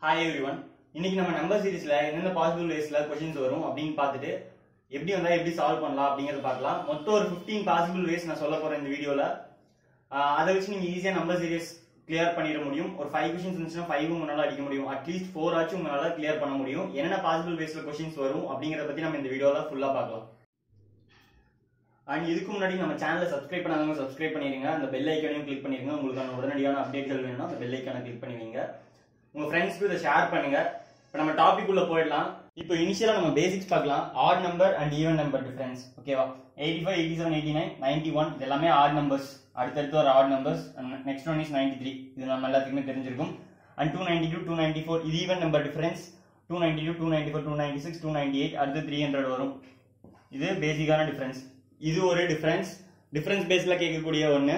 hi everyone இன்னைக்கு நம்ம number சீரிஸ்ல எந்தெந்த பாசிபிள் வேஸ்ல கொஸ்டின்ஸ் வரும் அப்படின்னு பார்த்துட்டு எப்படி வந்தா எப்படி சால்வ் பண்ணலாம் அப்படிங்கறத பார்க்கலாம் மொத்தம் ஒரு 15 பாசிபிள் வேஸ் நான் சொல்ல போறேன் இந்த வீடியோல ஆஹ் அதை வச்சு நீங்க ஈஸியா நம்பர் சீரிஸ் கிளியர் பண்ணிட முடியும் ஒரு ஃபைவ் கொஸ்டின்ஸ் இருந்துச்சுன்னா ஃபைவ் உங்களால அடிக்க முடியும் அட்லீஸ்ட் ஃபோர் ஆச்சும் உங்களால கிளியர் பண்ண முடியும் என்னென்ன பாசிபிள் வேஸ்ல கொஸ்டின்ஸ் வரும் அப்படிங்கறத பத்தி நம்ம இந்த வீடியோல ஃபுல்லா பார்க்கலாம் அண்ட் இதுக்கு முன்னாடி நம்ம சேனலை சப்ஸ்கிரைப் பண்ணாதவங்க சப்ஸ்கிரைப் பண்ணிருங்க அந்த பெல் ஐக்கானையும் கிளிக் பண்ணிருங்க உங்களுக்கான உடனடியான அப்டேட்கள் வேணும்னா அந்த பெல் ஐக்கானை கிளிக் பண்ணுவீங்க உங்க ஃப்ரெண்ட்ஸ்க்கு இதை ஷேர் பண்ணுங்க இப்போ நம்ம டாபிக் உள்ள போயிடலாம் இப்போ இனிஷியலா நம்ம பேசிக்ஸ் பார்க்கலாம் odd number and even number difference ஓகேவா eighty five eighty seven eighty nine ninety one இது எல்லாமே ஆட் நம்பர்ஸ் அடுத்தடுத்து ஒரு odd numbers next one is ninety three இது நம்ம எல்லாத்துக்குமே தெரிஞ்சிருக்கும் and two ninety two two ninety four இது even number difference two ninety two two ninety four two ninety six two ninety eight அடுத்து three hundred வரும் இது பேசிக்கான difference இது ஒரு டிஃபரன்ஸ் டிஃபரன்ஸ் பேஸ்ல கேட்கக்கூடிய ஒன்று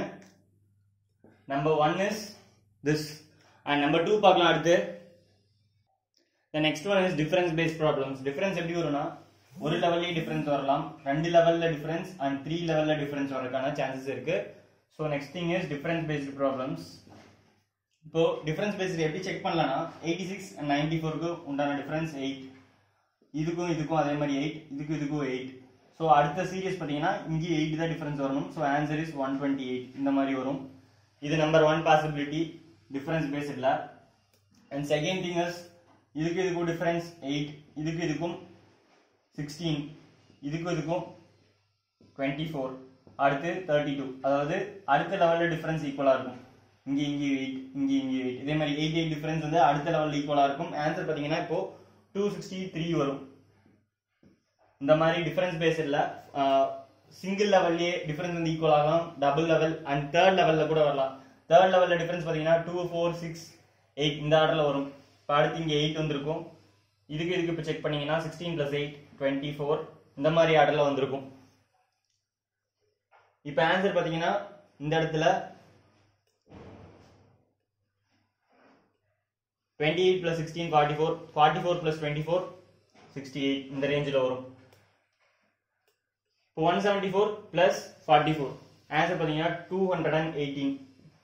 number one is this and number two பார்க்கலாம் அடுத்து the next one is difference based problems difference எப்படி வரும்னா ஒரு லெவல்லே டிஃபரன்ஸ் வரலாம் ரெண்டு லெவல்ல டிஃபரன்ஸ் அண்ட் த்ரீ லெவல்ல டிஃபரன்ஸ் வரதுக்கான சான்சஸ் இருக்கு so next thing is difference based problems இப்போ டிஃபரன்ஸ் பேஸ்டு எப்படி செக் பண்ணலாம்னா எயிட்டி சிக்ஸ் அண்ட் நைன்டி ஃபோருக்கு உண்டான டிஃபரன்ஸ் எயிட் இதுக்கும் இதுக்கும் அதே மாதிரி எயிட் இதுக்கும் இதுக்கும் எயிட் ஸோ அடுத்த சீரியஸ் பார்த்தீங்கன்னா இங்கே எயிட் தான் டிஃபரன்ஸ் வரணும் so answer is one twenty eight இந்த மாதிரி வரும் இது நம்பர் ஒன் பாசிபிலிட்டி டிஃபரன்ஸ் பேஸ்டில் அண்ட் செகண்ட் திங் இஸ் இதுக்கு இதுக்கும் டிஃபரன்ஸ் எயிட் இதுக்கு இதுக்கும் சிக்ஸ்டீன் இதுக்கும் இதுக்கும் டுவெண்ட்டி ஃபோர் அடுத்து தேர்ட்டி டூ அதாவது அடுத்த லெவலில் டிஃபரன்ஸ் ஈக்குவலாக இருக்கும் இங்கே இங்கே எயிட் இங்கே இங்கே எயிட் இதே மாதிரி எயிட் எயிட் டிஃபரன்ஸ் வந்து அடுத்த லெவலில் ஈக்குவலாக இருக்கும் ஆன்சர் பார்த்தீங்கன்னா இப்போ டூ சிக்ஸ்டி த்ரீ வரும் இந்த மாதிரி டிஃபரன்ஸ் பேஸில் சிங்கிள் லெவல்லே டிஃபரன்ஸ் வந்து ஈக்குவல் ஆகலாம் டபுள் லெவல் அண்ட் தேர்ட் லெவலில் கூட வரலாம் தேர்ட் லெவலில் டிஃபரன்ஸ் பார்த்தீங்கன்னா டூ ஃபோர் சிக்ஸ் எயிட் இந்த ஆர்டரில் வரும் இப்போ அடுத்து இங்கே எயிட் வந்திருக்கும் இதுக்கு இதுக்கு இப்போ செக் பண்ணீங்கன்னா sixteen plus eight twenty four இந்த மாதிரி ஆர்டரில் வந்திருக்கும் இப்போ ஆன்சர் பார்த்தீங்கன்னா இந்த இடத்துல twenty eight plus sixteen forty four forty four plus twenty four sixty eight இந்த ரேஞ்சில் வரும் இப்போ one seventy four plus forty four answer பார்த்தீங்கன்னா டூ ஹண்ட்ரட் அண்ட் எயிட்டீன்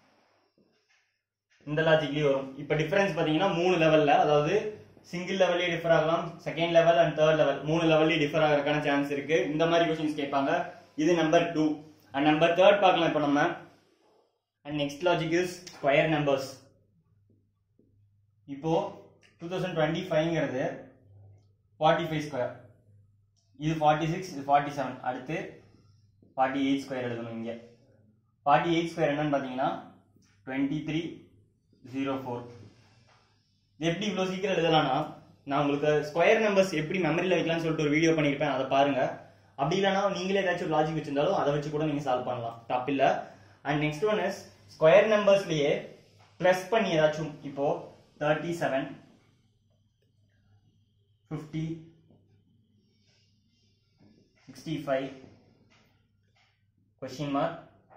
இந்த லாஜிக்லயே வரும் இப்போ டிஃபரன்ஸ் பாத்தீங்கன்னா மூணு லெவல்ல அதாவது சிங்கிள் லெவல்லே டிஃபர் ஆகலாம் second level and third level மூணு லெவல்லே டிஃபர் ஆகிறதுக்கான சான்ஸ் இருக்கு இந்த மாதிரி கொஸ்டின்ஸ் கேட்பாங்க இது number two and number third பார்க்கலாம் இப்போ நம்ம and next logic is square numbers இப்போ டூ தௌசண்ட் டுவெண்ட்டி ஃபைவ்ங்கிறது ஃபார்ட்டி ஃபைவ் ஸ்கொயர் இது ஃபார்ட்டி சிக்ஸ் இது ஃபார்ட்டி செவன் அடுத்து ஃபார்ட்டி எயிட் ஸ்கொயர் எழுதணும் இங்கே ஃபார்ட்டி எயிட் ஸ்கொயர் என்னன்னு பார்த்தீங்கன்னா டுவெண்ட்டி த்ரீ ஜீரோ ஃபோர் இது எப்படி இவ்வளோ சீக்கிரம் எழுதலாம்னா நான் உங்களுக்கு ஸ்கொயர் நம்பர்ஸ் எப்படி மெமரியில் வைக்கலாம்னு சொல்லிட்டு ஒரு வீடியோ பண்ணியிருப்பேன் அதை பாருங்க அப்படி இல்லைனா நீங்களே ஏதாச்சும் ஒரு லாஜிக் வச்சிருந்தாலும் அதை வச்சு கூட நீங்கள் சால்வ் பண்ணலாம் தப்பில்லை and next one is square நம்பர்ஸ்லயே ப்ளஸ் பண்ணி ஏதாச்சும் இப்போ thirty seven fifty sixty five question mark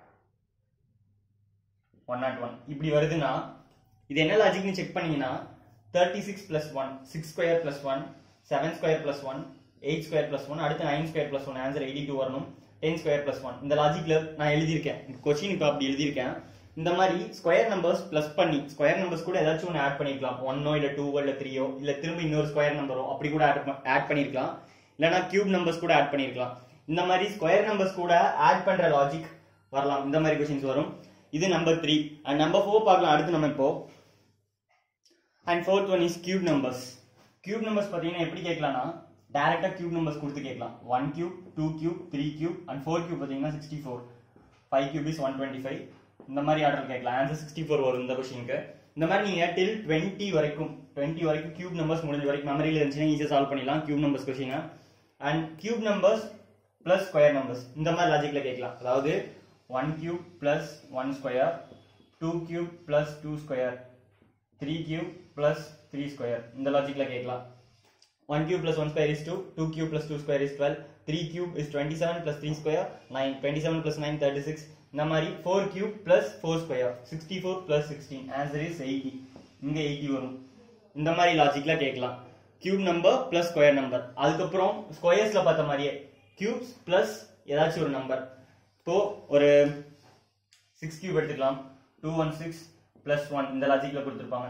one not one இப்படி வருதுன்னா இது என்ன லாஜிக்னு செக் பண்ணீங்கன்னா thirty six plus one six square plus one seven square plus one eight square plus one அடுத்து nine square plus one answer eighty two வரணும் ten square plus one இந்த லாஜிக்ல நான் எழுதியிருக்கேன் கொஸ்டின் இப்போ அப்படி எழுதியிருக்கேன் இந்த மாதிரி ஸ்கொயர் நம்பர்ஸ் பிளஸ் பண்ணி ஸ்கொயர் நம்பர்ஸ் கூட ஏதாச்சும் ஒன்று ஆட் பண்ணிக்கலாம் ஒன்னோ இல்லை டூவோ இல்லை த்ரீயோ இல்லை திரும்ப இன்னொரு ஸ்கொயர் நம்பரோ அப்படி கூட ஆட் ஆட் பண்ணியிருக்கலாம் இல்லைனா கியூப் நம்பர்ஸ் கூட ஆட் பண்ணியிருக்கலாம் இந்த மாதிரி ஸ்கொயர் நம்பர்ஸ் கூட ஆட் பண்ற லாஜிக் வரலாம் இந்த மாதிரி கொஸ்டின்ஸ் வரும் இது number three and number four பார்க்கலாம் அடுத்து நம்ம இப்போ and fourth one is cube numbers cube numbers பார்த்தீங்கன்னா எப்படி கேட்கலாம்னா டேரக்டா கியூப் நம்பர்ஸ் கொடுத்து கேட்கலாம் one cube two cube three cube and four cube பார்த்தீங்கன்னா sixty four five cube is one twenty five இந்த மாதிரி ஆர்டர் கேட்கலாம் ஆன்சர் சிக்ஸ்டி ஃபோர் வரும் இந்த கொஸ்டினுக்கு இந்த மாதிரி நீங்க டில் டுவெண்ட்டி வரைக்கும் டுவெண்ட்டி வரைக்கும் கியூப் நம்பர்ஸ் முடிஞ்ச வரைக்கும் மெமரியில் இருந்துச்சுன்னா ஈஸியாக சால்வ் பண்ணிடலாம் cube numbers question and cube numbers plus square numbers இந்த மாதிரி லாஜிக்ல கேட்கலாம் அதாவது one cube plus one square two cube plus two square three cube plus three square இந்த லாஜிக்ல கேட்கலாம் one cube plus one square is two two cube plus two square is twelve three cube is twenty seven plus three square nine twenty seven plus nine thirty six இந்த மாதிரி four cube plus four square sixty four plus sixteen answer is eighty இங்க eighty வரும் இந்த மாதிரி லாஜிக்ல கேட்கலாம் cube number plus square number அதுக்கப்புறம் ஸ்கொயர்ஸ்ல பார்த்த மாதிரியே கியூப்ஸ் பிளஸ் ஏதாச்சும் ஒரு நம்பர் இப்போ ஒரு சிக்ஸ் கியூப் எடுத்துக்கலாம் two one six plus one இந்த லாஜிக்ல கொடுத்துருப்பாங்க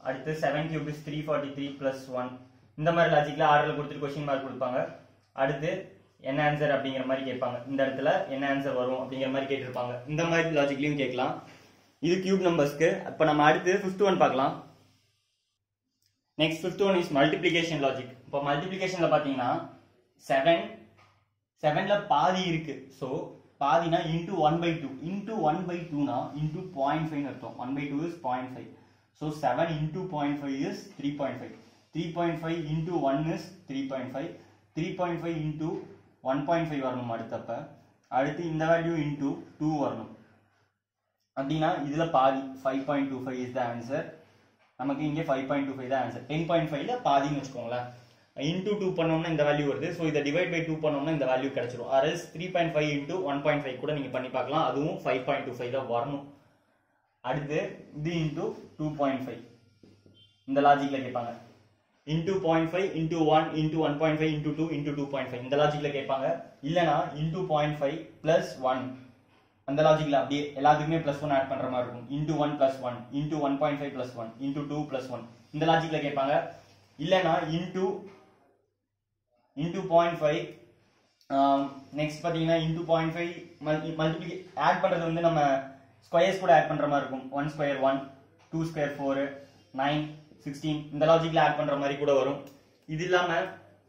அடுத்து seven cube is three forty three plus one இந்த மாதிரி லாஜிக்ல ஆர்டர்ல கொடுத்துட்டு கொஸ்டின் மார்க் கொடுப்பாங்க அடுத்து என்ன ஆன்சர் அப்படிங்கிற மாதிரி கேட்பாங்க இந்த இடத்துல என்ன ஆன்சர் வரும் அப்படிங்கிற மாதிரி கேட்டிருப்பாங்க இந்த மாதிரி லாஜிக்லயும் கேட்கலாம் இது கியூப் நம்பர்ஸ்க்கு இப்போ நம்ம அடுத்து ஃபிஃப்த் ஒன் பார்க்கலாம் next fifth one is multiplication logic இப்போ மல்டிப்ளிகேஷன்ல பார்த்தீங்கன்னா செவன் செவன்ல பாதி இருக்கு ஸோ பாதினா into one by two into one by two into point five அர்த்தம் one by two is point five so seven into point five is three point five three point five into one is three point five three point five into one point five வரணும் அடுத்தப்ப அடுத்து இந்த value into two வரணும் அப்படின்னா இதுல பாதி five point two five is the answer நமக்கு இங்கே ஃபைவ் பாயிண்ட் டூ ஃபைவ் தான் ஆன்சர் டென் பாயிண்ட் ஃபைவ்ல பாதின்னு வச்சுக்கோங்களேன் இன்டூ டூ பண்ணோம்னா இந்த வேல்யூ வருது ஸோ இதை டிவைட் பை டூ பண்ணோம்னா இந்த வேல்யூ கிடைச்சிரும் அரஸ் three point five into one point five கூட நீங்க பண்ணி பார்க்கலாம் அதுவும் ஃபைவ் பாயிண்ட் டூ ஃபைவ் தான் வரணும் அடுத்து இது இன்டூ டூ பாயிண்ட் ஃபைவ் இந்த லாஜிக்ல கேட்பாங்க into point five into one into one point five into two into two point five இந்த லாஜிக்ல கேட்பாங்க இல்லனா into point five plus one அந்த லாஜிக்ல அப்படியே எல்லாத்துக்குமே பிளஸ் ஒன் ஆட் பண்ற மாதிரி இருக்கும் into one plus one into one point five plus one into two plus one இந்த லாஜிக்ல கேட்பாங்க இல்லனா into into point five next பார்த்தீங்கன்னா into point five multiply add பண்ணுறது வந்து நம்ம ஸ்கொயர்ஸ் கூட ஆட் பண்ணுற மாதிரி இருக்கும் one square one two square four nine sixteen இந்த லாஜிக்கில் ஆட் பண்ணுற மாதிரி கூட வரும் இது இல்லாமல்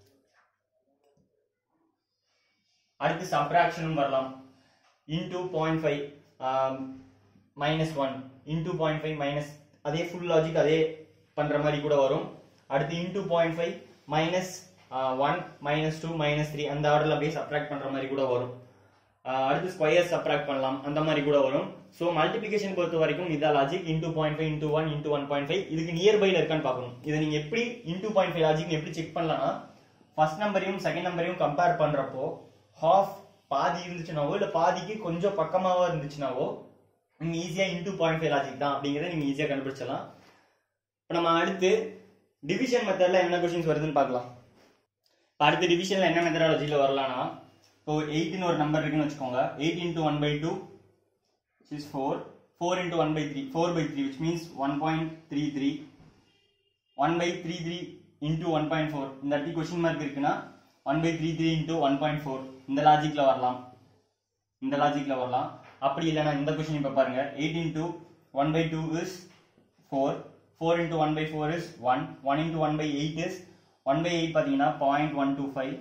அடுத்து சப்ராக்ஷனும் வரலாம் into point five minus one into point five minus அதே ஃபுல் லாஜிக் அதே பண்ணுற மாதிரி கூட வரும் அடுத்து into point five minus one minus two minus three அந்த ஆர்டர்ல அப்படியே சப்ராக்ட் பண்ற மாதிரி கூட வரும் ஆஹ் அடுத்து ஸ்கொயர் சப்ராக்ட் பண்ணலாம் அந்த மாதிரி கூட வரும் ஸோ மல்டிபிகேஷன் பொறுத்த வரைக்கும் இதான் logic into point five into one into one point five இதுக்கு நியர்பைல இருக்கான்னு பார்க்கணும் இதை நீங்க எப்படி இன்டூ பாயிண்ட் ஃபைவ் லாஜிக் எப்படி செக் பண்ணலாம்னா ஃபர்ஸ்ட் நம்பரையும் செகண்ட் நம்பரையும் கம்பேர் பண்றப்போ ஹாஃப் பாதி இருந்துச்சுனாவோ இல்ல பாதிக்கு கொஞ்சம் பக்கமாவோ இருந்துச்சுனாவோ நீங்க ஈஸியா இன்டூ பாயிண்ட் ஃபைவ் லாஜிக் தான் அப்படிங்கறத நீங்க ஈஸியா கண்டுபிடிச்சலாம் இப்போ நம்ம அடுத்து டிவிஷன் மெத்தட்ல என்ன கொஸ்டின்ஸ் வருதுன்னு பார்க்கலாம் இப்போ அடுத்த டிவிஷன்ல என்ன மெத்தடாலஜியில் வரலாம்னா இப்போ எயிட்னு ஒரு நம்பர் இருக்குன்னு வச்சுக்கோங்க eight into one by two is four four into one by three four by three which means one point three three one by three three into one point four இந்த இடத்துக்கு கொஸ்டின் மார்க் இருக்குன்னா one by three three into one point four இந்த லாஜிக்ல வரலாம் இந்த லாஜிக்ல வரலாம் அப்படி இல்லைன்னா இந்த கொஸ்டின் இப்போ பாருங்க eight into one by two is four four into one by four is one one into one by eight is one by eight பார்த்தீங்கன்னா point one two five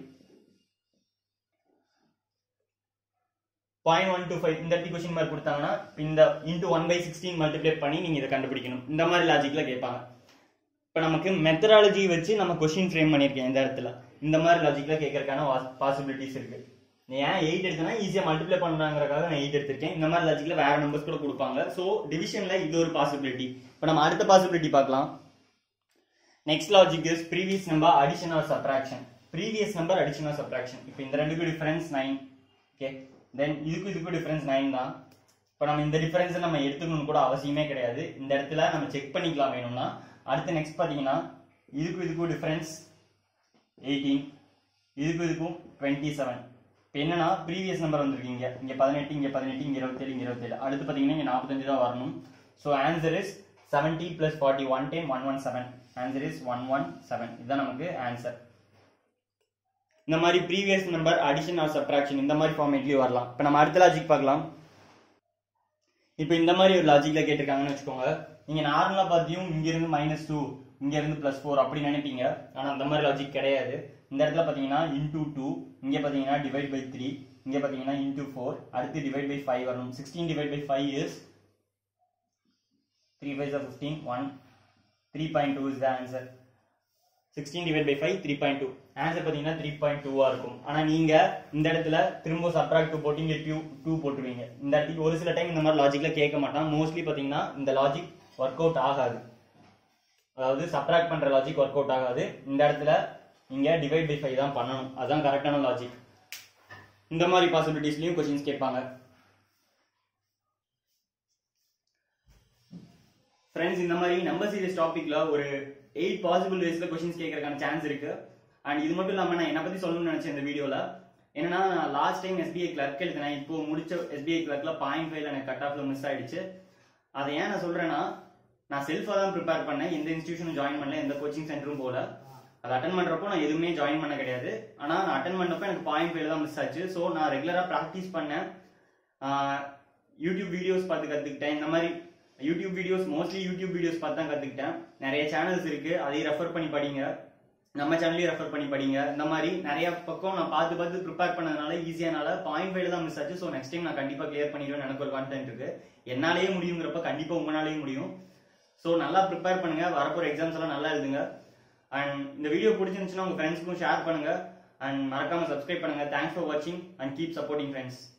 point one two five இந்த இடத்துக்கு question mark கொடுத்தாங்கன்னா இந்த into one by sixteen multiply பண்ணி நீங்க இதை கண்டுபிடிக்கணும் இந்த மாதிரி லாஜிக்ல கேட்பாங்க இப்போ நமக்கு மெத்தடாலஜி வச்சு நம்ம கொஸ்டின் ஃப்ரேம் பண்ணியிருக்கேன் இந்த இடத்துல இந்த மாதிரி லாஜிக்ல கேட்கறதுக்கான பாசிபிலிட்டிஸ் இருக்கு நீ ஏன் எயிட் எடுத்தனா ஈஸியா மல்டிப்ளை பண்றாங்கிறக்காக நான் எயிட் எடுத்திருக்கேன் இந்த மாதிரி லாஜிக்ல வேற நம்பர்ஸ் கூட கொடுப்பாங்க ஸோ டிவிஷன்ல இது ஒரு பாசிபிலிட்டி இப்போ நம்ம அடுத்த பாசிபிலிட்டி பார்க்கலாம் next logic is previous number addition or subtraction previous number addition or subtraction இப்போ இந்த ரெண்டுக்கும் டிஃபரன்ஸ் நைன் ஓகே தென் இதுக்கும் இதுக்கும் டிஃபரன்ஸ் நைன் தான் இப்போ நம்ம இந்த டிஃபரன்ஸ் நம்ம எடுத்துக்கணும்னு கூட அவசியமே கிடையாது இந்த இடத்துல நம்ம செக் பண்ணிக்கலாம் வேணும்னா அடுத்து நெக்ஸ்ட் பார்த்தீங்கன்னா இதுக்கும் இதுக்கும் டிஃபரன்ஸ் எயிட்டீன் இதுக்கும் இதுக்கும் டுவெண்ட்டி செவன் இப்போ என்னன்னா ப்ரீவியஸ் நம்பர் வந்திருக்கீங்க இங்கே பதினெட்டு இங்கே பதினெட்டு இங்கே இருபத்தேழு இங்கே இருபத்தேழு அடுத்து பார்த்தீங்கன்னா இங்கே நாற்பத்தஞ்சு தான் வரணும் so answer is seventy plus forty one time one one seven answer is one one seven இதுதான் நமக்கு ஆன்சர் இந்த மாதிரி previous number addition or subtraction இந்த மாதிரி ஃபார்மேட்லயும் வரலாம் இப்போ நம்ம அடுத்த லாஜிக் பார்க்கலாம் இப்போ இந்த மாதிரி ஒரு லாஜிக்ல கேட்டிருக்காங்கன்னு வச்சுக்கோங்க நீங்க நார்மலா பார்த்தியும் இங்க இருந்து மைனஸ் டூ இங்க இருந்து பிளஸ் ஃபோர் அப்படி நினைப்பீங்க ஆனா அந்த மாதிரி லாஜிக் கிடையாது இந்த இடத்துல பாத்தீங்கன்னா இன்டூ டூ இங்க பாத்தீங்கன்னா டிவைட் பை த்ரீ இங்க பாத்தீங்கன்னா இன்டூ ஃபோர் அடுத்து டிவைட் பை ஃபைவ் வரணும் sixteen divide by five is three five or fifteen one three point two is the answer sixteen divide by five three point two answer பார்த்தீங்கன்னா three point டூவா இருக்கும் ஆனால் நீங்க இந்த இடத்துல திரும்ப சப்ராக்ட் டூ போட்டு இங்கே டூ டூ போட்டுருவீங்க இந்த இடத்துக்கு ஒரு சில டைம் இந்த மாதிரி லாஜிக்ல கேட்க மாட்டான் மோஸ்ட்லி பார்த்தீங்கன்னா இந்த லாஜிக் ஒர்க் அவுட் ஆகாது அதாவது சப்ராக்ட் பண்ற லாஜிக் ஒர்க் அவுட் ஆகாது இந்த இடத்துல இங்க டிவைட் பை ஃபைவ் தான் பண்ணணும் அதான் கரெக்டான லாஜிக் இந்த மாதிரி பாசிபிலிட்டிஸ்லயும் கொஸ்டின்ஸ் கேட்பாங்க ஃப்ரெண்ட்ஸ் இந்த மாதிரி நம்பர் சீரிஸ் டாபிக்ல ஒரு எயிட் பாசிபிள் வேஸ்ல கொஸ்டின்ஸ் கேட்கறதுக்கான சான்ஸ் இருக்கு அண்ட் இது மட்டும் இல்லாம நான் என்ன பத்தி சொல்லணும்னு நினைச்சேன் இந்த வீடியோல என்னன்னா லாஸ்ட் டைம் எஸ்பிஐ கிளர்க் எழுதினேன் இப்போ முடிச்ச எஸ்பிஐ கிளர்க்ல பாயிண்ட் ஃபைவ்ல எனக்கு கட் ஆஃப்ல மிஸ் ஆயிடுச்சு அதை ஏன் நான் சொல்றேன்னா நான் செல்ஃபாக தான் ப்ரிப்பேர் பண்ணேன் எந்த இன்ஸ்டியூஷனும் ஜாயின் பண்ணல எந்த கோச்சிங் சென்டரும் போல அது அட்டன் பண்றப்போ நான் எதுவுமே ஜாயின் பண்ண கிடையாது ஆனா நான் அட்டன் பண்ணப்போ எனக்கு பாயிண்ட் ஃபைவ் தான் மிஸ் ஆச்சு ஸோ நான் ரெகுலரா ப்ராக்டிஸ் பண்ணேன் ஆஹ் யூடியூப் வீடியோஸ் பார்த்து கத்துக்கிட்டேன் இந்த மாதிரி YouTube videos mostly YouTube videos பார்த்து தான் கத்துக்கிட்டேன் நிறைய சேனல்ஸ் இருக்கு அதையும் ரெஃபர் பண்ணி படிங்க நம்ம சேனலையும் ரெஃபர் பண்ணி படிங்க இந்த மாதிரி நிறைய பக்கம் நான் பார்த்து பார்த்து ப்ரிப்பேர் பண்ணதுனால ஈஸியானால பாயிண்ட் ஃபைவ் தான் மிஸ் ஆச்சு ஸோ நெக்ஸ்ட் டைம் நான் கண்டிப்பா கிளியர் பண்ணிடுவேன் எனக்கு ஒரு கான்ஃபிடென்ட் இருக்கு என்னாலேயே முடியுங்கிறப்ப கண்டிப்பா உங்களாலேயும் முடியும் ஸோ நல்லா ப்ரிப்பேர் பண்ணுங்க வரப்போற எக்ஸாம்ஸ் எல்லாம் நல்லா எழுதுங்க அண்ட் இந்த வீடியோ பிடிச்சிருந்துச்சுன்னா உங்க ஃப்ரெண்ட்ஸ்க்கும் ஷேர் பண்ணுங்க அண்ட் மறக்காம சப்ஸ்கிரைப் பண்ணுங்க தேங்க்ஸ் ஃபார் வாட்சிங் அண்ட் கீப் சப்போர்ட்டிங் ஃப்ரெண்ட்ஸ்